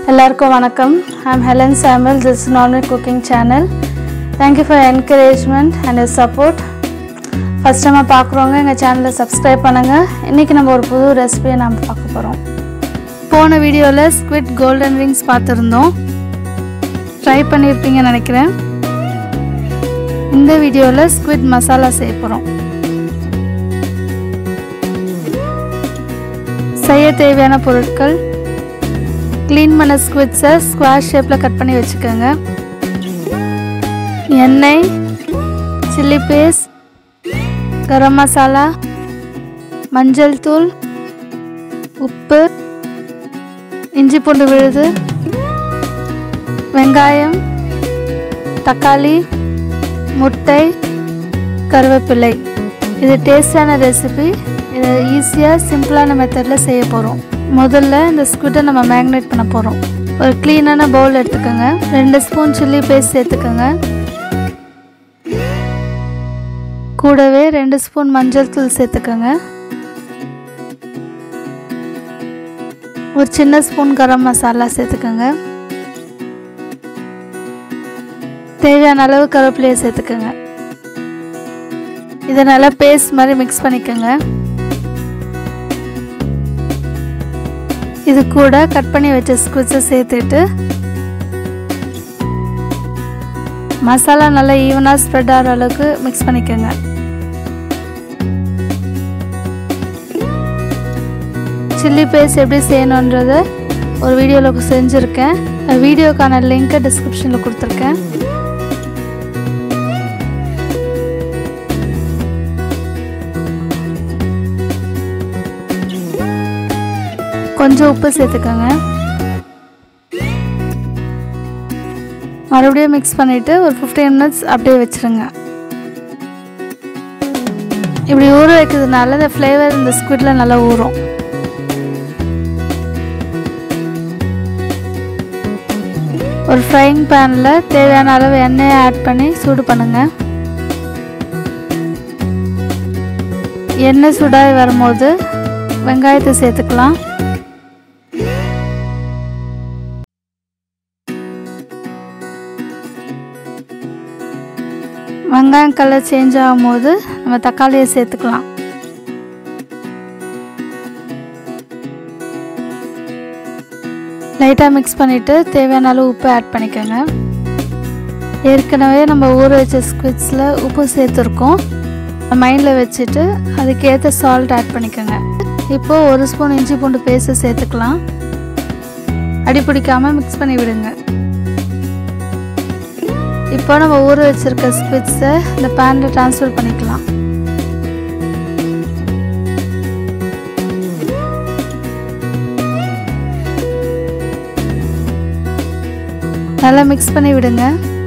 எல்லாருக்கும் வணக்கம் I'm Helen Samuel this normal cooking channel thank you for encouragement and support first டைமாக பார்க்குறவங்க எங்கள் சேனலை சப்ஸ்கிரைப் பண்ணுங்கள் இன்றைக்கி நம்ம ஒரு புது ரெசிபியை நாம் பார்க்க போகிறோம் போன வீடியோவில் ஸ்குவிட் கோல்டன் விங்ஸ் பார்த்துருந்தோம் ட்ரை பண்ணியிருப்பீங்கன்னு நினைக்கிறேன் இந்த வீடியோவில் ஸ்குவிட் மசாலா செய்ய போகிறோம் செய்ய தேவையான பொருட்கள் க்ளீன் பண்ண ஸ்குவிட்ஸை ஸ்கொயர் ஷேப்பில் கட் பண்ணி வச்சுக்கோங்க எண்ணெய் சில்லி பேஸ்ட் கரம் மசாலா மஞ்சள் தூள் உப்பு இஞ்சி பூண்டு விழுது வெங்காயம் தக்காளி முட்டை கருவேப்பிலை இது டேஸ்டான ரெசிபி இதை ஈஸியாக சிம்பிளான மெத்தடில் செய்ய போகிறோம் முதல்ல இந்த ஸ்குவிட்டை நம்ம மேக்னேட் பண்ண போகிறோம் ஒரு க்ளீனான பவுல் எடுத்துக்கோங்க ரெண்டு ஸ்பூன் சில்லி பேஸ்ட் சேர்த்துக்கோங்க கூடவே ரெண்டு ஸ்பூன் மஞ்சள் தூள் சேர்த்துக்கோங்க ஒரு சின்ன ஸ்பூன் கரம் மசாலா சேர்த்துக்கோங்க தேவையான அளவு கருவேப்பிலையை சேர்த்துக்கோங்க இதை நல்லா பேஸ்ட் மாதிரி மிக்ஸ் பண்ணிக்கோங்க இது கூட கட் பண்ணி வச்ச ஸ்குவிட்ஸை சேர்த்துட்டு மசாலா நல்லா ஈவனாக ஸ்ப்ரெட் ஆகிற அளவுக்கு மிக்ஸ் பண்ணிக்கோங்க சில்லி பேஸ்ட் எப்படி செய்யணுன்றத ஒரு வீடியோவில் செஞ்சுருக்கேன் வீடியோக்கான லிங்க்கை டிஸ்கிரிப்ஷனில் கொடுத்துருக்கேன் கொஞ்சம் உப்பு சேர்த்துக்கோங்க மறுபடியும் மிக்ஸ் பண்ணிவிட்டு ஒரு ஃபிஃப்டீன் மினிட்ஸ் அப்படியே வச்சுருங்க இப்படி ஊற வைக்கிறதுனால இந்த ஃப்ளேவர் இந்த ஸ்குவிட்டில் நல்லா ஊறும் ஒரு ஃப்ரைங் பேனில் தேவையான அளவு எண்ணெயை ஆட் பண்ணி சூடு பண்ணுங்கள் எண்ணெய் சூடாகி வரும்போது வெங்காயத்தை சேர்த்துக்கலாம் வெங்காயம் கலர் சேஞ்ச் ஆகும்போது நம்ம தக்காளியை சேர்த்துக்கலாம் லைட்டாக மிக்ஸ் பண்ணிவிட்டு தேவையான அளவு உப்பு ஆட் பண்ணிக்கோங்க ஏற்கனவே நம்ம ஊற வச்ச ஸ்குவிட்ஸில் உப்பு சேர்த்துருக்கோம் மைண்டில் வச்சுட்டு அதுக்கேற்ற சால்ட் ஆட் பண்ணிக்கோங்க இப்போது ஒரு ஸ்பூன் இஞ்சி பூண்டு பேஸ்ட்டு சேர்த்துக்கலாம் அடி பிடிக்காமல் மிக்ஸ் பண்ணி விடுங்க இப்போ நம்ம ஊற வச்சுருக்க ஸ்குவிட்ஸை இந்த பேனில் ட்ரான்ஸ்ஃபர் பண்ணிக்கலாம் நல்லா மிக்ஸ் பண்ணி விடுங்க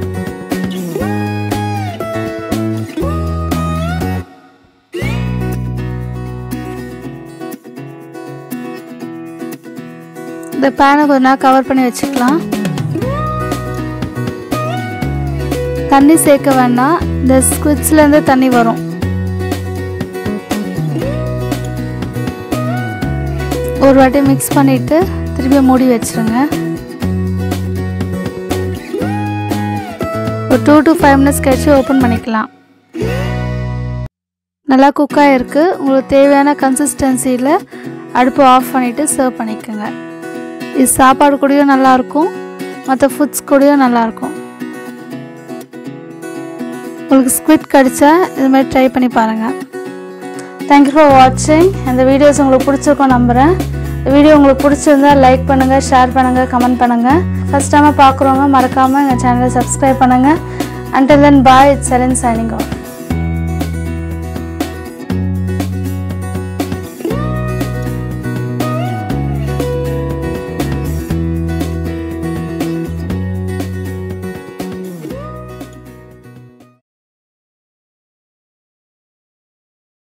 இந்த பேனை கொஞ்ச நேரம் கவர் பண்ணி வச்சுக்கலாம் தண்ணி சேர்க்க வேண்டாம் இந்த ஸ்குவிட்ஸ்லேருந்து தண்ணி வரும் ஒரு வாட்டி மிக்ஸ் பண்ணிவிட்டு திருப்பி மூடி வச்சுருங்க ஒரு டூ டு ஃபைவ் மினிட்ஸ் கழிச்சு ஓப்பன் பண்ணிக்கலாம் நல்லா குக்காக இருக்குது உங்களுக்கு தேவையான கன்சிஸ்டன்சியில் அடுப்பு ஆஃப் பண்ணிவிட்டு சர்வ் பண்ணிக்கோங்க இது சாப்பாடு கூடயும் நல்லாயிருக்கும் மற்ற ஃபுட்ஸ் கூடயும் நல்லாயிருக்கும் உங்களுக்கு ஸ்குவிட் கிடச்சா இது மாதிரி ட்ரை பண்ணி பாருங்கள் தேங்க்யூ ஃபார் வாட்சிங் இந்த வீடியோஸ் உங்களுக்கு பிடிச்சிருக்கோம் நம்புகிறேன் வீடியோ உங்களுக்கு பிடிச்சிருந்தா லைக் பண்ணுங்கள் ஷேர் பண்ணுங்கள் கமெண்ட் பண்ணுங்கள் ஃபஸ்ட் டைமாக பார்க்குறவங்க மறக்காமல் எங்கள் சேனலை சப்ஸ்கிரைப் பண்ணுங்கள் until then bye it's Helen signing of